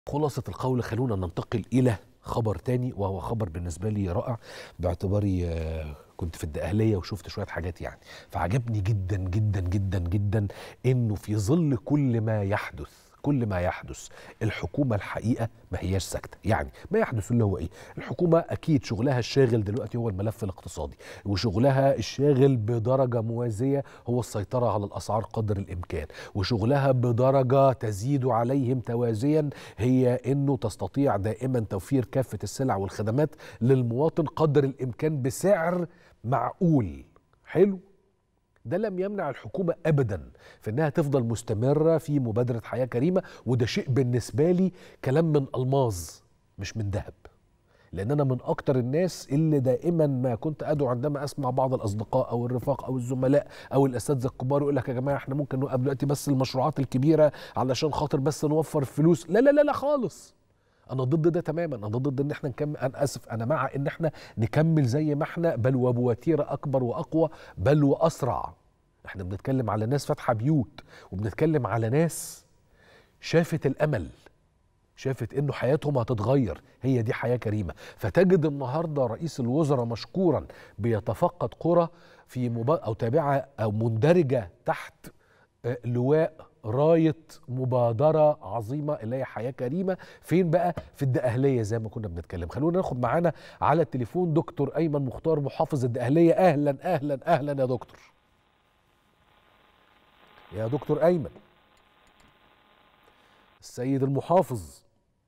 خلاصة القول خلونا ننتقل إلى خبر تاني وهو خبر بالنسبة لي رائع باعتباري آه، كنت في الدقهلية وشفت شوية حاجات يعني فعجبني جدا جدا جدا جدا إنه في ظل كل ما يحدث كل ما يحدث الحكومة الحقيقة ما هياش ساكتة يعني ما يحدث اللي هو إيه الحكومة أكيد شغلها الشاغل دلوقتي هو الملف الاقتصادي وشغلها الشاغل بدرجة موازية هو السيطرة على الأسعار قدر الإمكان وشغلها بدرجة تزيد عليهم توازيا هي أنه تستطيع دائما توفير كافة السلع والخدمات للمواطن قدر الإمكان بسعر معقول حلو ده لم يمنع الحكومة أبدا في أنها تفضل مستمرة في مبادرة حياة كريمة وده شيء بالنسبة لي كلام من ألماظ مش من ذهب لأن أنا من أكتر الناس اللي دائما ما كنت أدعو عندما أسمع بعض الأصدقاء أو الرفاق أو الزملاء أو الأساتذة الكبار يقول لك يا جماعة إحنا ممكن نوقف دلوقتي بس المشروعات الكبيرة علشان خاطر بس نوفر فلوس لا لا لا لا خالص انا ضد ده تماما انا ضد ان احنا نكمل انا اسف انا مع ان احنا نكمل زي ما احنا بل وبوتيره اكبر واقوى بل واسرع احنا بنتكلم على ناس فاتحه بيوت وبنتكلم على ناس شافت الامل شافت انه حياتهم هتتغير هي دي حياه كريمه فتجد النهارده رئيس الوزراء مشكورا بيتفقد قرى في مبا... او تابعه او مندرجه تحت آه، لواء رايه مبادره عظيمه اللي هي حياه كريمه فين بقى في الدقهليه زي ما كنا بنتكلم خلونا ناخد معانا على التليفون دكتور ايمن مختار محافظ الدقهليه اهلا اهلا اهلا يا دكتور يا دكتور ايمن السيد المحافظ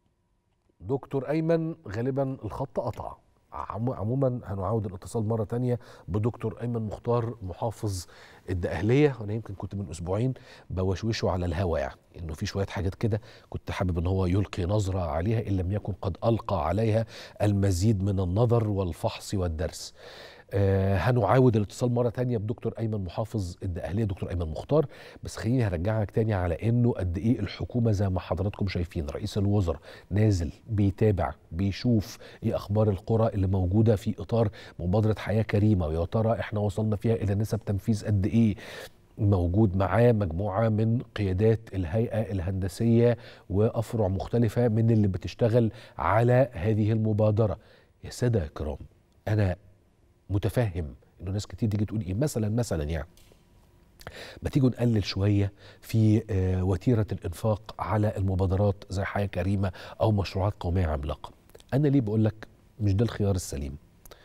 دكتور ايمن غالبا الخط قطع عمو- عموما هنعاود الاتصال مره تانية بدكتور ايمن مختار محافظ الدقهليه وانا يمكن كنت من اسبوعين بوشوشه على الهوا يعني انه في شويه حاجات كده كنت حابب ان هو يلقي نظره عليها ان لم يكن قد القى عليها المزيد من النظر والفحص والدرس آه هنعاود الاتصال مره تانية بدكتور ايمن محافظ الدقهليه دكتور ايمن مختار بس خليني هرجعك تاني على انه قد ايه الحكومه زي ما حضراتكم شايفين رئيس الوزراء نازل بيتابع بيشوف ايه اخبار القرى اللي موجوده في اطار مبادره حياه كريمه ويا ترى احنا وصلنا فيها الى نسب تنفيذ قد ايه موجود معاه مجموعه من قيادات الهيئه الهندسيه وافرع مختلفه من اللي بتشتغل على هذه المبادره يا ساده الكرام انا متفهم انه ناس كتير تيجي تقول ايه مثلا مثلا يعني ما تيجوا نقلل شويه في آه، وتيره الانفاق على المبادرات زي حياه كريمه او مشروعات قوميه عملاقه انا ليه بقول لك مش ده الخيار السليم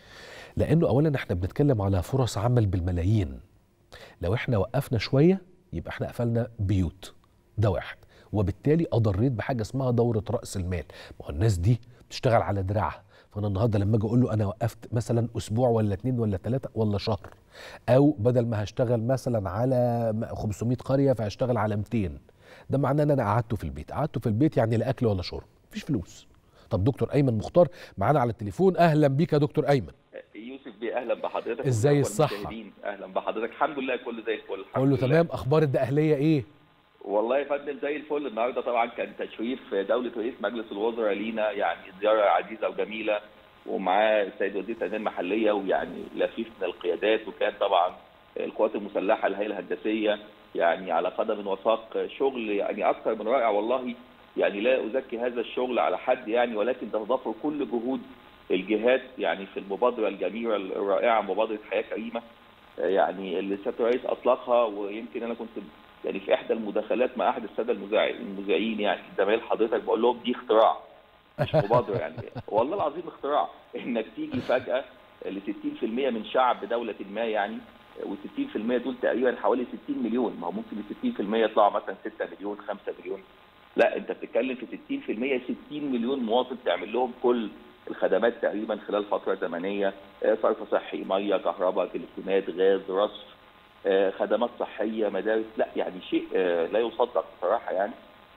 لانه اولا احنا بنتكلم على فرص عمل بالملايين لو احنا وقفنا شويه يبقى احنا قفلنا بيوت ده واحد وبالتالي اضريت بحاجه اسمها دوره راس المال ما هو الناس دي بتشتغل على دراعها فانا النهارده لما اجي اقول له انا وقفت مثلا اسبوع ولا اتنين ولا تلاته ولا شهر او بدل ما هشتغل مثلا على 500 قريه فهشتغل على 200 ده معناه ان انا قعدته في البيت قعدته في البيت يعني لا اكل ولا شرب مفيش فلوس طب دكتور ايمن مختار معانا على التليفون اهلا بيك يا دكتور ايمن يوسف بيه اهلا بحضرتك إزاي والأخوة الصحة؟ المشاهدين. اهلا بحضرتك الحمد لله كله زي الفل الحمد قول له لله. تمام اخبار الدقهليه ايه والله يا فندم زي الفل النهارده طبعا كان تشريف دوله رئيس مجلس الوزراء لينا يعني زياره عزيزه وجميله ومعاه السيد وزير التنميه المحليه ويعني لفيف من القيادات وكان طبعا القوات المسلحه الهيئه الهندسيه يعني على قدم وساق شغل يعني اكثر من رائع والله يعني لا ازكي هذا الشغل على حد يعني ولكن تتضافر كل جهود الجهات يعني في المبادره الجميله الرائعه مبادره حياه كريمه يعني اللي سياده الرئيس اطلقها ويمكن انا كنت يعني في احدى المداخلات مع احد الساده المذيع- المذيعين يعني زمايل حضرتك بقول لهم دي اختراع مش مبادره يعني والله العظيم اختراع انك تيجي فجاه ل 60% من شعب دوله ما يعني و60% دول تقريبا حوالي 60 مليون ما هو ممكن ال 60% يطلعوا مثلا 6 مليون 5 مليون لا انت بتتكلم في 60% 60 مليون مواطن تعمل لهم كل الخدمات تقريبا خلال فتره زمنيه آه، صرف صحي ميه كهرباء تليفونات غاز رصف آه، خدمات صحيه مدارس لا يعني شيء آه، لا يصدق بصراحه يعني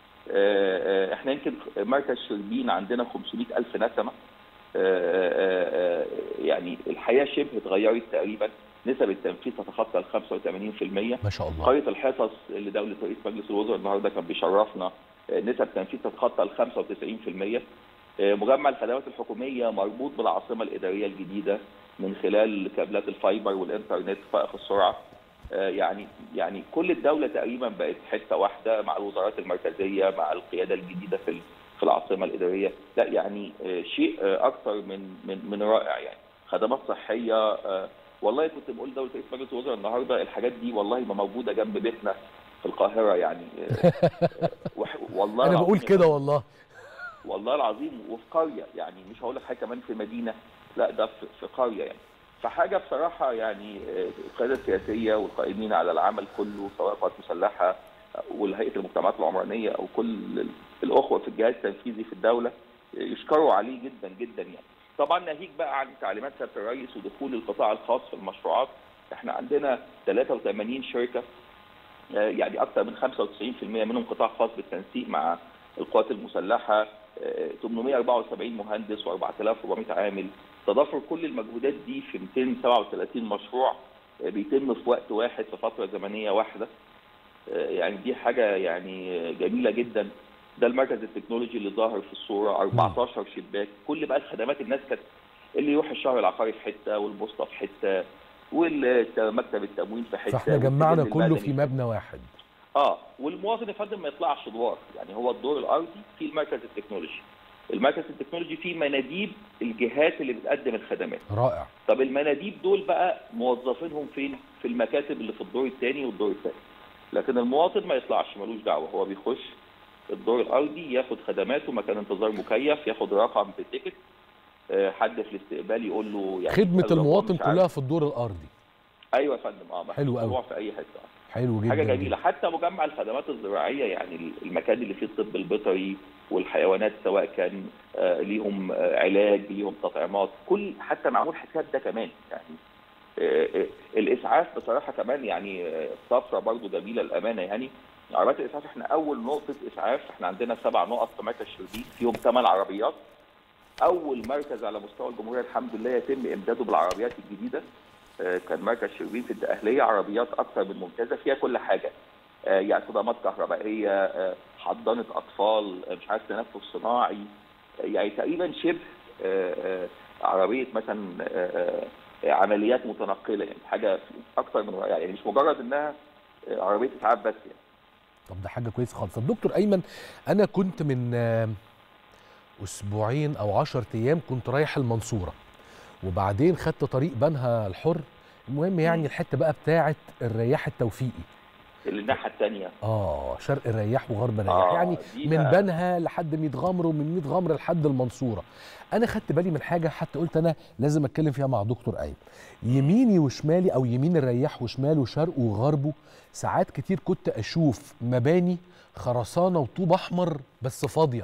آه، آه، احنا يمكن مركز شربين عندنا 500 الف نسمه آه، آه، آه، يعني الحياه شبه اتغيرت تقريبا نسب التنفيذ تتخطى ال 85% ما شاء الله قريه الحصص اللي دوله رئيس مجلس الوزراء النهارده كان بيشرفنا آه، نسب تنفيذ تتخطى ال 95% آه، مجمع الخدمات الحكوميه مربوط بالعاصمه الاداريه الجديده من خلال كابلات الفايبر والانترنت فائق السرعه آه، يعني يعني كل الدوله تقريبا بقت حته واحده مع الوزارات المركزيه مع القياده الجديده في ال- في العاصمه الاداريه لا يعني شيء اكثر من من من رائع يعني خدمات صحيه والله كنت بقول دوله رئيس مجلس الوزراء النهارده الحاجات دي والله ما موجوده جنب بيتنا في القاهره يعني والله انا بقول كده والله والله العظيم وفي قريه يعني مش هقول لك حاجه كمان في مدينه لا ده في قريه يعني فحاجه بصراحه يعني القياده السياسيه والقائمين على العمل كله سواء القوات المسلحه والهيئه المجتمعات العمرانيه او كل الاخوه في الجهاز التنفيذي في الدوله يشكروا عليه جدا جدا يعني. طبعا ناهيك بقى عن تعليمات سياده الرئيس ودخول القطاع الخاص في المشروعات احنا عندنا 83 شركه يعني اكثر من 95% منهم قطاع خاص بالتنسيق مع القوات المسلحه 874 مهندس و4400 عامل تضافر كل المجهودات دي في 237 مشروع بيتم في وقت واحد في فتره زمنيه واحده يعني دي حاجه يعني جميله جدا ده المركز التكنولوجي اللي ظاهر في الصوره 14 شباك كل بقى الخدمات الناس كانت اللي يروح الشهر العقاري في حته والبوسطه في حته والمكتب التموين في حته فاحنا جمعنا كله في مبنى واحد اه والمواطن يا فندم ما يطلعش ادوار يعني هو الدور الارضي في المركز التكنولوجي المركز التكنولوجي فيه مناديب الجهات اللي بتقدم الخدمات رائع طب المناديب دول بقى موظفينهم فين في المكاتب اللي في الدور الثاني والدور الثالث لكن المواطن ما يطلعش ملوش دعوه هو بيخش الدور الارضي ياخد خدماته مكان انتظار مكيف ياخد رقم في التيكت حد في الاستقبال يقول له يعني خدمه المواطن كلها في الدور الارضي ايوه يا فندم اه حلو قوي في اي حته حلو جدا حاجه جميله حتى مجمع الخدمات الزراعيه يعني المكان اللي فيه الطب البيطري والحيوانات سواء كان آه ليهم آه علاج ليهم تطعيمات كل حتى معمول حساب ده كمان يعني آه الاسعاف بصراحه كمان يعني طفره برضو جميله الامانه يعني عربيات الاسعاف احنا اول نقطه اسعاف احنا عندنا سبع نقط في مركز شربين فيهم ثمان عربيات اول مركز على مستوى الجمهوريه الحمد لله يتم امداده بالعربيات الجديده كان مركز شربين في الدقهليه عربيات اكثر من ممتازه فيها كل حاجه يعني صدمات كهربائيه حضانه اطفال مش عارف تنفس صناعي يعني تقريبا شبه عربيه مثلا عمليات متنقله يعني حاجه اكثر من رائعه يعني مش مجرد انها عربيه اسعاف بس يعني طب ده حاجه كويسه خالص طب دكتور ايمن انا كنت من اسبوعين او 10 ايام كنت رايح المنصوره وبعدين خدت طريق بنها الحر المهم يعني الحته بقى بتاعه الرياح التوفيقي اللي الناحيه الثانيه اه شرق الرياح وغرب الرياح آه يعني من بنها لحد ميت غمر ومن ميت غمر لحد المنصوره انا خدت بالي من حاجه حتى قلت انا لازم اتكلم فيها مع دكتور ايمن يميني وشمالي او يمين الرياح وشماله وشرقه وغربه ساعات كتير كنت اشوف مباني خرسانه وطوب احمر بس فاضيه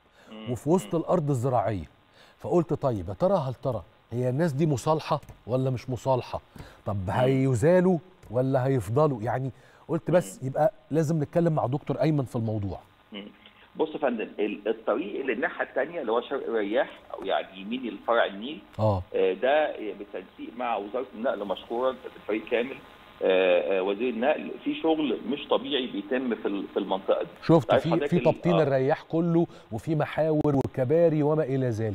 وفي وسط الارض الزراعيه فقلت طيب يا ترى هل ترى هي الناس دي مصالحه ولا مش مصالحه طب هيزالوا ولا هيفضلوا يعني قلت بس يبقى لازم نتكلم مع دكتور ايمن في الموضوع بص يا فندم الطريق اللي الناحيه الثانيه اللي هو شرق الرياح او يعني يمين الفرع النيل اه ده بالتنسيق مع وزاره النقل مشكورا الفريق كامل آه وزير النقل في شغل مش طبيعي بيتم في في المنطقه دي شفت في في تبطين آه الرياح كله وفي محاور وكباري وما الى ذلك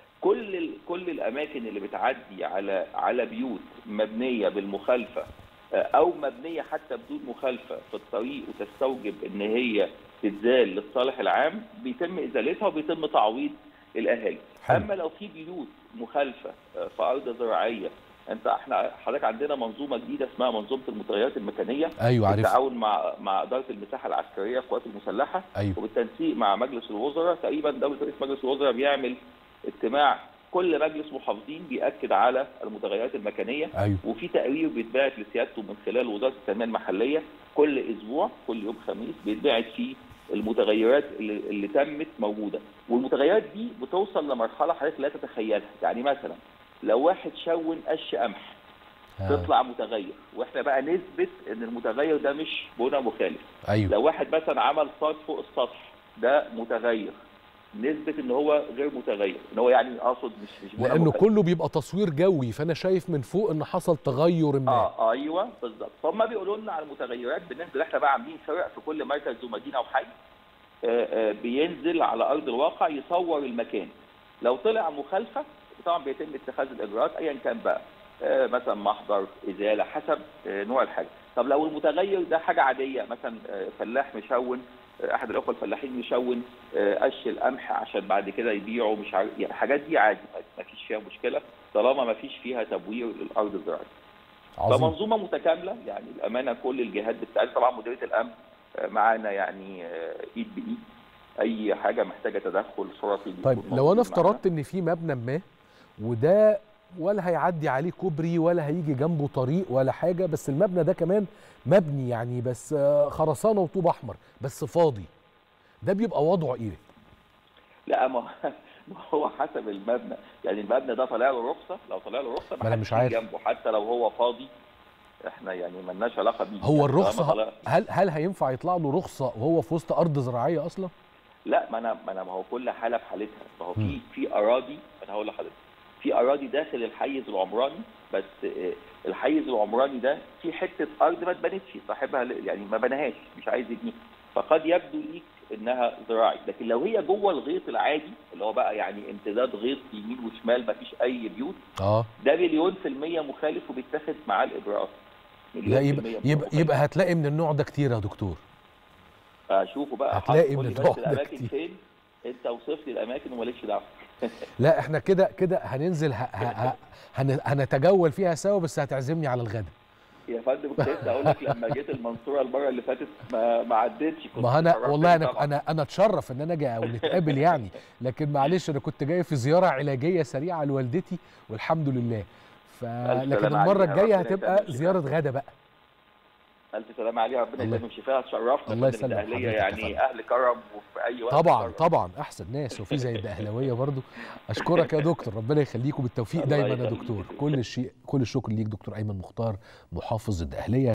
كل كل الاماكن اللي بتعدي على على بيوت مبنيه بالمخالفه او مبنيه حتى بدون مخالفه في الطريق وتستوجب ان هي تتزال للصالح العام بيتم ازالتها وبيتم تعويض الاهالي حلو. اما لو في بيوت مخالفه في ارض زراعيه انت احنا حضرتك عندنا منظومه جديده اسمها منظومه المتغيرات المكانيه ايوه عارف بالتعاون مع مع اداره المساحه العسكريه القوات المسلحه أيوة. وبالتنسيق مع مجلس الوزراء تقريبا دوله رئيس مجلس الوزراء بيعمل اجتماع كل مجلس محافظين بياكد على المتغيرات المكانيه أيوة. وفي تقرير بيتبعت لسيادته من خلال وزاره التنميه المحليه كل اسبوع كل يوم خميس بيتبعت فيه المتغيرات اللي, اللي تمت موجوده والمتغيرات دي بتوصل لمرحله حضرتك لا تتخيلها يعني مثلا لو واحد شون قش قمح آه. تطلع متغير واحنا بقى نثبت ان المتغير ده مش بنى مخالف ايوه لو واحد مثلا عمل صاد فوق السطح ده متغير نثبت ان هو غير متغير ان هو يعني اقصد مش مش بنى لانه مخالف. كله بيبقى تصوير جوي فانا شايف من فوق ان حصل تغير ما اه ايوه بالظبط فهم بيقولوا لنا على المتغيرات بننزل احنا بقى عاملين فرق في كل مركز ومدينه وحي آه، آه، بينزل على ارض الواقع يصور المكان لو طلع مخالفه طبعا بيتم اتخاذ الاجراءات ايا كان بقى آه، مثلا محضر ازاله حسب آه، نوع الحاجه طب لو المتغير ده حاجه عاديه مثلا آه، فلاح مشون احد الاخوه الفلاحين يشون قش القمح عشان بعد كده يبيعه مش عارف يعني الحاجات دي عادي ما فيش فيها مشكله طالما ما فيش فيها تبوير للارض الزراعيه. عظيم فمنظومه متكامله يعني الامانه كل الجهات بتساعد طبعا مديريه الامن معانا يعني ايد بايد اي حاجه محتاجه تدخل شرطي طيب لو انا افترضت ان في مبنى ما وده ولا هيعدي عليه كوبري ولا هيجي جنبه طريق ولا حاجه بس المبنى ده كمان مبني يعني بس خرسانه وطوب احمر بس فاضي ده بيبقى وضعه ايه؟ لا ما هو حسب المبنى يعني المبنى ده طالع له رخصه لو طالع له رخصه ما انا مش عارف جنبه حتى لو هو فاضي احنا يعني مالناش علاقه بيه هو الرخصه هل هل هينفع يطلع له رخصه وهو في وسط ارض زراعيه اصلا؟ لا ما انا ما انا ما هو كل حاله بحالتها ما هو في في اراضي انا هقول لحضرتك في اراضي داخل الحيز العمراني بس الحيز العمراني ده في حته ارض ما اتبنتش صاحبها يعني ما بناهاش مش عايز يبنيها فقد يبدو ليك انها زراعي لكن لو هي جوه الغيط العادي اللي هو بقى يعني امتداد غيط يمين وشمال ما فيش اي بيوت اه ده مليون في المية مخالف وبيتاخد معاه الاجراءات لا يبقى يبقى, يبقى هتلاقي من النوع ده كتير يا دكتور اشوفه بقى هتلاقي من النوع ده الاماكن كتير فين انت وصف لي الاماكن ومالكش دعوه لا احنا كده كده هننزل ه... ه... هن... هنتجول فيها سوا بس هتعزمني على الغدا يا فندم كنت لسه اقول لك لما جيت المنصوره المره اللي فاتت ما, ما عدتش ما انا والله انا انا انا اتشرف ان انا اجي او نتقابل يعني لكن معلش انا كنت جاي في زياره علاجيه سريعه لوالدتي والحمد لله ف لكن المره الجايه هتبقى زياره غدا بقى الف سلامه عليها ربنا يسلمك شفاها اتشرفت الله يسلمك الاهليه يعني اهل كرم وفي اي وقت طبعا كرم. طبعا احسن ناس وفي زي الاهلاويه برضو اشكرك يا دكتور ربنا يخليكم بالتوفيق دايما يا دكتور كل الشيء كل الشكر ليك دكتور ايمن مختار محافظ الاهليه